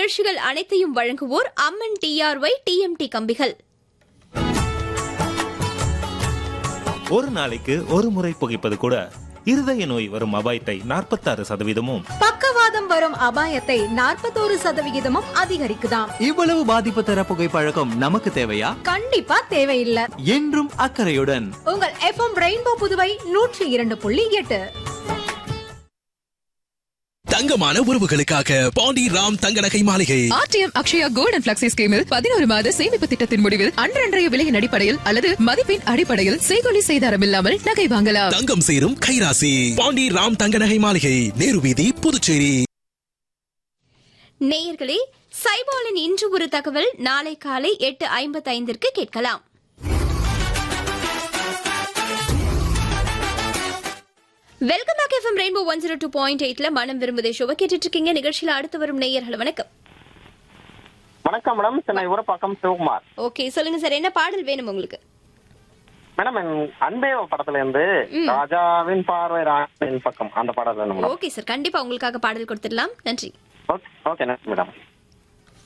நிகழ்ச்சிகள் அனைத்தையும் வழங்குவோர் அம்மன் டிஆர்ஒய் டிஎம்டி கம்பிகள் ஒரு நாளைக்கு ஒரு முறை புகைப்பது கூட இருதய நோய் வரும் அபாயத்தை நாற்பத்தாறு சதவீதமும் பக்கவாதம் வரும் அபாயத்தை நாற்பத்தோரு சதவிகிதமும் அதிகரிக்குதாம் இவ்வளவு பாதிப்பு தர புகைப்பழக்கம் நமக்கு தேவையா கண்டிப்பா தேவையில்லை என்றும் அக்கறையுடன் உங்கள் எஃப்எம் ரெயின்போ புதுவை நூற்றி இரண்டு புள்ளி எட்டு தங்கமான உறவுகளுக்காக பாண்டி ராம் தங்க நகை மாளிகை RTM Akshaya gold and flexi ஸ்கீமில் பதினோரு மாத சேமிப்பு திட்டத்தின் முடிவில் அன்றன்றைய விலையின் அடிப்படையில் அல்லது மதிப்பின் அடிப்படையில் செய்கொலி செய்தாரம் இல்லாமல் நகை வாங்கலாம் தங்கம் சேரும் கைராசி பாண்டி ராம் தங்க நகை மாளிகை நேரு வீதி புதுச்சேரி நேயர்களே சைபாலின் இன்று ஒரு தகவல் நாளை காலை எட்டு ஐம்பத்தைந்திற்கு கேட்கலாம் welcome back FM rainbow one zero two point எயிட்ல மனம் விரும்புதே ஷோவை கேட்டுட்டு இருக்கீங்க நிகழ்ச்சியில் அடுத்து வரும் நேயர்கள் வணக்கம் வணக்கம் மேடம் சென்னை ஊரப்பாக்கம் சிவகுமார் ஓகே சொல்லுங்க சார் என்ன பாடல் வேணும் உங்களுக்கு மேடம் அன்பேவ படத்துல இருந்து ராஜாவின் பார்வை ராணியின் பக்கம் அந்த பாடல் வேணும் மேடம் ஓகே சார் கண்டிப்பா உங்களுக்காக பாடல் கொடுத்துடலாம் நன்றி ஓகே ஓகே நன்றி மேடம்